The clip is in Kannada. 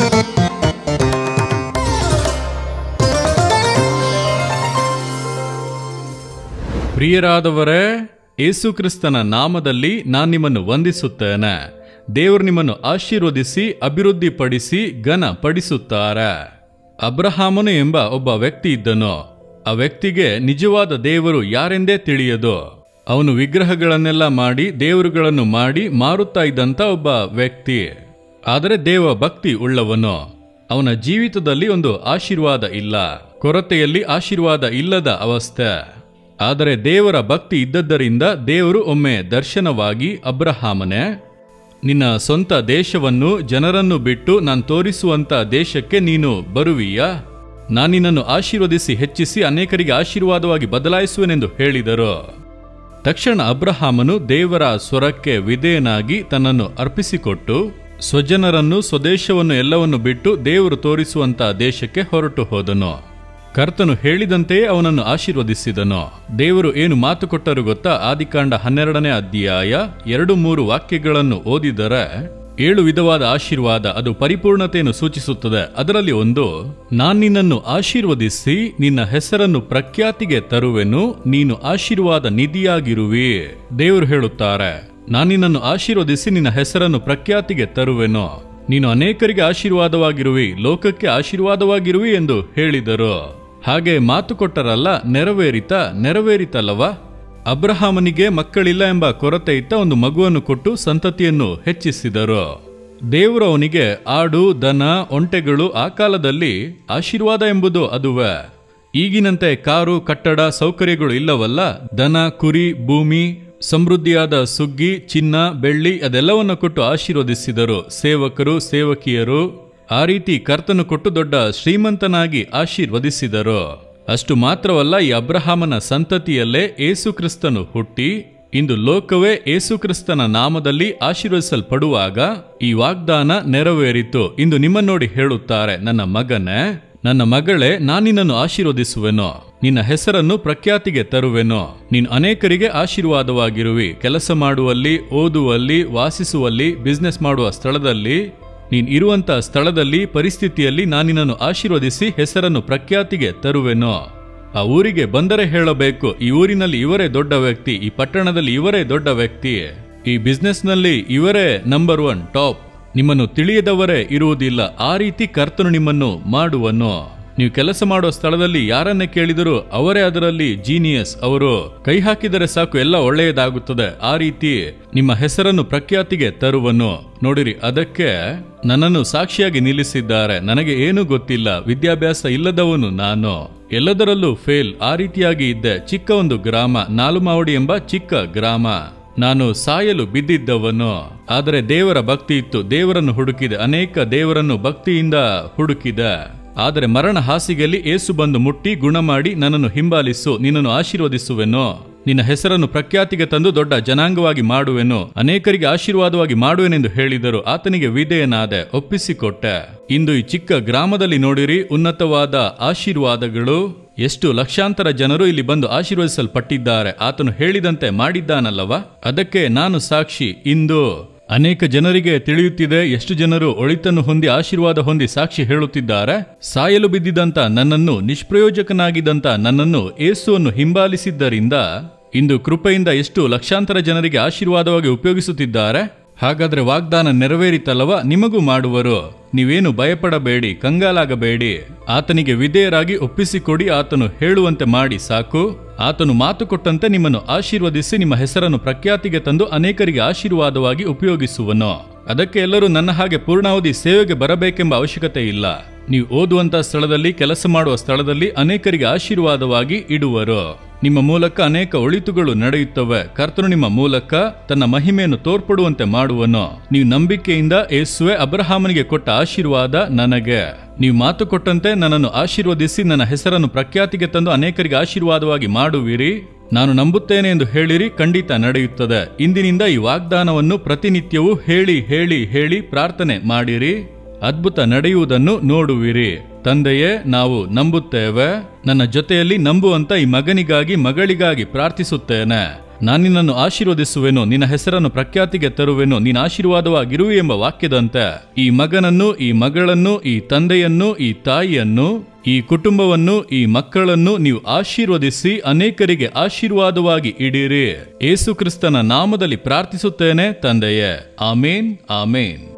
ಪ್ರಿಯರಾದವರೇ ಯೇಸುಕ್ರಿಸ್ತನ ನಾಮದಲ್ಲಿ ನಾನು ನಿಮ್ಮನ್ನು ವಂದಿಸುತ್ತೇನೆ ದೇವರು ನಿಮ್ಮನ್ನು ಆಶೀರ್ವದಿಸಿ ಅಭಿವೃದ್ಧಿಪಡಿಸಿ ಘನ ಪಡಿಸುತ್ತಾರೆ ಅಬ್ರಹಾಮನು ಎಂಬ ಒಬ್ಬ ವ್ಯಕ್ತಿ ಇದ್ದನು ಆ ವ್ಯಕ್ತಿಗೆ ನಿಜವಾದ ದೇವರು ಯಾರೆಂದೇ ತಿಳಿಯದು ಅವನು ವಿಗ್ರಹಗಳನ್ನೆಲ್ಲ ಮಾಡಿ ದೇವರುಗಳನ್ನು ಮಾಡಿ ಮಾರುತ್ತಾ ಇದ್ದಂಥ ಒಬ್ಬ ವ್ಯಕ್ತಿ ಆದರೆ ದೇವ ಭಕ್ತಿ ಉಳ್ಳವನು ಅವನ ಜೀವಿತದಲ್ಲಿ ಒಂದು ಆಶೀರ್ವಾದ ಇಲ್ಲ ಕೊರತೆಯಲ್ಲಿ ಆಶೀರ್ವಾದ ಇಲ್ಲದ ಅವಸ್ಥೆ ಆದರೆ ದೇವರ ಭಕ್ತಿ ಇದ್ದದ್ದರಿಂದ ದೇವರು ಒಮ್ಮೆ ದರ್ಶನವಾಗಿ ಅಬ್ರಹಾಮನೆ ನಿನ್ನ ಸ್ವಂತ ದೇಶವನ್ನು ಜನರನ್ನು ಬಿಟ್ಟು ನಾನು ತೋರಿಸುವಂತ ದೇಶಕ್ಕೆ ನೀನು ಬರುವೀಯಾ ನಾನು ನಿನ್ನನ್ನು ಆಶೀರ್ವದಿಸಿ ಹೆಚ್ಚಿಸಿ ಅನೇಕರಿಗೆ ಆಶೀರ್ವಾದವಾಗಿ ಬದಲಾಯಿಸುವೆನೆಂದು ಹೇಳಿದರು ತಕ್ಷಣ ಅಬ್ರಹಾಮನು ದೇವರ ಸ್ವರಕ್ಕೆ ವಿಧೇಯನಾಗಿ ತನ್ನನ್ನು ಅರ್ಪಿಸಿಕೊಟ್ಟು ಸ್ವಜನರನ್ನು ಸ್ವದೇಶವನ್ನು ಎಲ್ಲವನ್ನು ಬಿಟ್ಟು ದೇವರು ತೋರಿಸುವಂತ ದೇಶಕ್ಕೆ ಹೊರಟು ಹೋದನು ಕರ್ತನು ಹೇಳಿದಂತೆಯೇ ಅವನನ್ನು ಆಶೀರ್ವದಿಸಿದನು ದೇವರು ಏನು ಮಾತು ಕೊಟ್ಟರು ಗೊತ್ತಾ ಆದಿಕಾಂಡ ಹನ್ನೆರಡನೇ ಅಧ್ಯಾಯ ಎರಡು ಮೂರು ವಾಕ್ಯಗಳನ್ನು ಓದಿದರೆ ಏಳು ವಿಧವಾದ ಆಶೀರ್ವಾದ ಅದು ಪರಿಪೂರ್ಣತೆಯನ್ನು ಸೂಚಿಸುತ್ತದೆ ಅದರಲ್ಲಿ ಒಂದು ನಾನ್ ನಿನ್ನನ್ನು ಆಶೀರ್ವದಿಸಿ ನಿನ್ನ ಹೆಸರನ್ನು ಪ್ರಖ್ಯಾತಿಗೆ ತರುವೆನು ನೀನು ಆಶೀರ್ವಾದ ನಿಧಿಯಾಗಿರುವಿ ದೇವರು ಹೇಳುತ್ತಾರೆ ನಾನು ನಿನ್ನನ್ನು ಆಶೀರ್ವದಿಸಿ ನಿನ್ನ ಹೆಸರನ್ನು ಪ್ರಖ್ಯಾತಿಗೆ ತರುವೆನು ನೀನು ಅನೇಕರಿಗೆ ಆಶೀರ್ವಾದವಾಗಿರುವಿ ಲೋಕಕ್ಕೆ ಆಶೀರ್ವಾದವಾಗಿರುವಿ ಎಂದು ಹೇಳಿದರು ಹಾಗೆ ಮಾತು ಕೊಟ್ಟರಲ್ಲ ನೆರವೇರಿತ ನೆರವೇರಿತಲ್ಲವಾ ಅಬ್ರಹಾಮನಿಗೆ ಮಕ್ಕಳಿಲ್ಲ ಎಂಬ ಕೊರತೆ ಇತ್ತ ಒಂದು ಮಗುವನ್ನು ಕೊಟ್ಟು ಸಂತತಿಯನ್ನು ಹೆಚ್ಚಿಸಿದರು ದೇವರು ಅವನಿಗೆ ಆಡು ದನ ಒಂಟೆಗಳು ಆ ಕಾಲದಲ್ಲಿ ಆಶೀರ್ವಾದ ಎಂಬುದು ಅದುವೆ ಈಗಿನಂತೆ ಕಾರು ಕಟ್ಟಡ ಸೌಕರ್ಯಗಳು ಇಲ್ಲವಲ್ಲ ದನ ಕುರಿ ಭೂಮಿ ಸಮೃದ್ಧಿಯಾದ ಸುಗ್ಗಿ ಚಿನ್ನ ಬೆಳ್ಳಿ ಅದೆಲ್ಲವನ್ನು ಕೊಟ್ಟು ಆಶೀರ್ವದಿಸಿದರು ಸೇವಕರು ಸೇವಕಿಯರು ಆ ರೀತಿ ಕರ್ತನು ಕೊಟ್ಟು ದೊಡ್ಡ ಶ್ರೀಮಂತನಾಗಿ ಆಶೀರ್ವದಿಸಿದರು ಅಷ್ಟು ಮಾತ್ರವಲ್ಲ ಈ ಅಬ್ರಹಾಮನ ಸಂತತಿಯಲ್ಲೇ ಏಸುಕ್ರಿಸ್ತನು ಹುಟ್ಟಿ ಇಂದು ಲೋಕವೇ ಏಸುಕ್ರಿಸ್ತನ ನಾಮದಲ್ಲಿ ಆಶೀರ್ವದಿಸಲ್ಪಡುವಾಗ ಈ ವಾಗ್ದಾನ ನೆರವೇರಿತು ಇಂದು ನಿಮ್ಮನ್ನು ನೋಡಿ ಹೇಳುತ್ತಾರೆ ನನ್ನ ಮಗನೇ ನನ್ನ ಮಗಳೇ ನಾನಿನ್ನನ್ನು ಆಶೀರ್ವದಿಸುವೆನು ನಿನ್ನ ಹೆಸರನ್ನು ಪ್ರಖ್ಯಾತಿಗೆ ತರುವೆನು ನೀನು ಅನೇಕರಿಗೆ ಆಶೀರ್ವಾದವಾಗಿರುವಿ ಕೆಲಸ ಮಾಡುವಲ್ಲಿ ಓದುವಲ್ಲಿ ವಾಸಿಸುವಲ್ಲಿ ಬಿಸ್ನೆಸ್ ಮಾಡುವ ಸ್ಥಳದಲ್ಲಿ ನೀನ್ ಇರುವಂತ ಸ್ಥಳದಲ್ಲಿ ಪರಿಸ್ಥಿತಿಯಲ್ಲಿ ನಾನಿನನ್ನು ಆಶೀರ್ವದಿಸಿ ಹೆಸರನ್ನು ಪ್ರಖ್ಯಾತಿಗೆ ತರುವೆನು ಆ ಊರಿಗೆ ಬಂದರೆ ಹೇಳಬೇಕು ಈ ಊರಿನಲ್ಲಿ ಇವರೇ ದೊಡ್ಡ ವ್ಯಕ್ತಿ ಈ ಪಟ್ಟಣದಲ್ಲಿ ಇವರೇ ದೊಡ್ಡ ವ್ಯಕ್ತಿ ಈ ಬಿಸ್ನೆಸ್ನಲ್ಲಿ ಇವರೇ ನಂಬರ್ ಒನ್ ಟಾಪ್ ನಿಮ್ಮನ್ನು ತಿಳಿಯದವರೇ ಇರುವುದಿಲ್ಲ ಆ ರೀತಿ ಕರ್ತನು ನಿಮ್ಮನ್ನು ಮಾಡುವನು ನೀವು ಕೆಲಸ ಮಾಡುವ ಸ್ಥಳದಲ್ಲಿ ಯಾರನ್ನೇ ಕೇಳಿದರೂ ಅವರೇ ಅದರಲ್ಲಿ ಜೀನಿಯಸ್ ಅವರು ಕೈ ಹಾಕಿದರೆ ಸಾಕು ಎಲ್ಲ ಒಳ್ಳೆಯದಾಗುತ್ತದೆ ಆ ರೀತಿ ನಿಮ್ಮ ಹೆಸರನ್ನು ಪ್ರಖ್ಯಾತಿಗೆ ತರುವನು ನೋಡಿರಿ ಅದಕ್ಕೆ ನನ್ನನ್ನು ಸಾಕ್ಷಿಯಾಗಿ ನಿಲ್ಲಿಸಿದ್ದಾರೆ ನನಗೆ ಏನೂ ಗೊತ್ತಿಲ್ಲ ವಿದ್ಯಾಭ್ಯಾಸ ಇಲ್ಲದವನು ನಾನು ಎಲ್ಲದರಲ್ಲೂ ಫೇಲ್ ಆ ರೀತಿಯಾಗಿ ಇದ್ದೆ ಚಿಕ್ಕ ಒಂದು ಗ್ರಾಮ ನಾಲುಮಾವಡಿ ಎಂಬ ಚಿಕ್ಕ ಗ್ರಾಮ ನಾನು ಸಾಯಲು ಬಿದ್ದಿದ್ದವನು ಆದರೆ ದೇವರ ಭಕ್ತಿ ಇತ್ತು ದೇವರನ್ನು ಹುಡುಕಿದೆ ಅನೇಕ ದೇವರನ್ನು ಭಕ್ತಿಯಿಂದ ಹುಡುಕಿದೆ ಆದರೆ ಮರಣ ಹಾಸಿಗೆಯಲ್ಲಿ ಏಸು ಬಂದು ಮುಟ್ಟಿ ಗುಣ ಮಾಡಿ ನನ್ನನ್ನು ಹಿಂಬಾಲಿಸು ನಿನ್ನನ್ನು ಆಶೀರ್ವದಿಸುವೆನು ನಿನ್ನ ಹೆಸರನ್ನು ಪ್ರಖ್ಯಾತಿಗೆ ತಂದು ದೊಡ್ಡ ಜನಾಂಗವಾಗಿ ಮಾಡುವೆನು ಅನೇಕರಿಗೆ ಆಶೀರ್ವಾದವಾಗಿ ಮಾಡುವೆನೆಂದು ಹೇಳಿದರು ಆತನಿಗೆ ವಿಧೇಯನಾದೆ ಒಪ್ಪಿಸಿಕೊಟ್ಟೆ ಇಂದು ಈ ಚಿಕ್ಕ ಗ್ರಾಮದಲ್ಲಿ ನೋಡಿರಿ ಉನ್ನತವಾದ ಆಶೀರ್ವಾದಗಳು ಎಷ್ಟು ಲಕ್ಷಾಂತರ ಜನರು ಇಲ್ಲಿ ಬಂದು ಆಶೀರ್ವದಿಸಲ್ಪಟ್ಟಿದ್ದಾರೆ ಆತನು ಹೇಳಿದಂತೆ ಮಾಡಿದ್ದಾನಲ್ಲವ ಅದಕ್ಕೆ ನಾನು ಸಾಕ್ಷಿ ಇಂದು ಅನೇಕ ಜನರಿಗೆ ತಿಳಿಯುತ್ತಿದೆ ಎಷ್ಟು ಜನರು ಒಳಿತನ್ನು ಹೊಂದಿ ಆಶೀರ್ವಾದ ಹೊಂದಿ ಸಾಕ್ಷಿ ಹೇಳುತ್ತಿದ್ದಾರೆ ಸಾಯಲು ಬಿದ್ದಿದ್ದಂತ ನನ್ನನ್ನು ನಿಷ್ಪ್ರಯೋಜಕನಾಗಿದ್ದಂತ ನನ್ನನ್ನು ಏಸುವನ್ನು ಹಿಂಬಾಲಿಸಿದ್ದರಿಂದ ಇಂದು ಕೃಪೆಯಿಂದ ಎಷ್ಟು ಲಕ್ಷಾಂತರ ಜನರಿಗೆ ಆಶೀರ್ವಾದವಾಗಿ ಉಪಯೋಗಿಸುತ್ತಿದ್ದಾರೆ ಹಾಗಾದ್ರೆ ವಾಗ್ದಾನ ನೆರವೇರಿತಲ್ಲವ ನಿಮಗೂ ಮಾಡುವರು ನೀವೇನು ಭಯಪಡಬೇಡಿ ಕಂಗಾಲಾಗಬೇಡಿ ಆತನಿಗೆ ವಿಧೇಯರಾಗಿ ಒಪ್ಪಿಸಿಕೊಡಿ ಆತನು ಹೇಳುವಂತೆ ಮಾಡಿ ಸಾಕು ಆತನು ಮಾತು ಕೊಟ್ಟಂತೆ ನಿಮ್ಮನ್ನು ಆಶೀರ್ವದಿಸಿ ನಿಮ್ಮ ಹೆಸರನ್ನು ಪ್ರಖ್ಯಾತಿಗೆ ತಂದು ಅನೇಕರಿಗೆ ಆಶೀರ್ವಾದವಾಗಿ ಉಪಯೋಗಿಸುವನು ಅದಕ್ಕೆ ಎಲ್ಲರೂ ನನ್ನ ಹಾಗೆ ಪೂರ್ಣಾವಧಿ ಸೇವೆಗೆ ಬರಬೇಕೆಂಬ ಅವಶ್ಯಕತೆ ಇಲ್ಲ ನೀವು ಓದುವಂತ ಸ್ಥಳದಲ್ಲಿ ಕೆಲಸ ಮಾಡುವ ಸ್ಥಳದಲ್ಲಿ ಅನೇಕರಿಗೆ ಆಶೀರ್ವಾದವಾಗಿ ಇಡುವರು ನಿಮ್ಮ ಮೂಲಕ ಅನೇಕ ಒಳಿತುಗಳು ನಡೆಯುತ್ತವೆ ಕರ್ತನು ನಿಮ್ಮ ಮೂಲಕ ತನ್ನ ಮಹಿಮೆಯನ್ನು ತೋರ್ಪಡುವಂತೆ ಮಾಡುವನು ನೀವು ನಂಬಿಕೆಯಿಂದ ಏಸುವೆ ಅಬ್ರಹಾಮನಿಗೆ ಕೊಟ್ಟ ಆಶೀರ್ವಾದ ನನಗೆ ನೀವು ಮಾತು ಕೊಟ್ಟಂತೆ ನನ್ನನ್ನು ಆಶೀರ್ವದಿಸಿ ನನ್ನ ಹೆಸರನ್ನು ಪ್ರಖ್ಯಾತಿಗೆ ತಂದು ಅನೇಕರಿಗೆ ಆಶೀರ್ವಾದವಾಗಿ ಮಾಡುವಿರಿ ನಾನು ನಂಬುತ್ತೇನೆ ಎಂದು ಹೇಳಿರಿ ಖಂಡಿತ ನಡೆಯುತ್ತದೆ ಇಂದಿನಿಂದ ಈ ವಾಗ್ದಾನವನ್ನು ಪ್ರತಿನಿತ್ಯವೂ ಹೇಳಿ ಹೇಳಿ ಹೇಳಿ ಪ್ರಾರ್ಥನೆ ಮಾಡಿರಿ ಅದ್ಭುತ ನಡೆಯುವುದನ್ನು ನೋಡುವಿರಿ ತಂದೆಯೇ ನಾವು ನಂಬುತ್ತೇವೆ ನನ್ನ ಜೊತೆಯಲ್ಲಿ ನಂಬುವಂತ ಈ ಮಗನಿಗಾಗಿ ಮಗಳಿಗಾಗಿ ಪ್ರಾರ್ಥಿಸುತ್ತೇನೆ ನಾನು ನಿನ್ನನ್ನು ಆಶೀರ್ವದಿಸುವೆನು ನಿನ್ನ ಹೆಸರನ್ನು ಪ್ರಖ್ಯಾತಿಗೆ ತರುವೆನು ನೀನು ಆಶೀರ್ವಾದವಾಗಿರುವೆ ಎಂಬ ವಾಕ್ಯದಂತೆ ಈ ಮಗನನ್ನು ಈ ಮಗಳನ್ನು ಈ ತಂದೆಯನ್ನು ಈ ತಾಯಿಯನ್ನು ಈ ಕುಟುಂಬವನ್ನು ಈ ಮಕ್ಕಳನ್ನು ನೀವು ಆಶೀರ್ವದಿಸಿ ಅನೇಕರಿಗೆ ಆಶೀರ್ವಾದವಾಗಿ ಇಡಿರಿ ಏಸು ಕ್ರಿಸ್ತನ ನಾಮದಲ್ಲಿ ಪ್ರಾರ್ಥಿಸುತ್ತೇನೆ ತಂದೆಯೇ ಆಮೇನ್ ಆಮೇನ್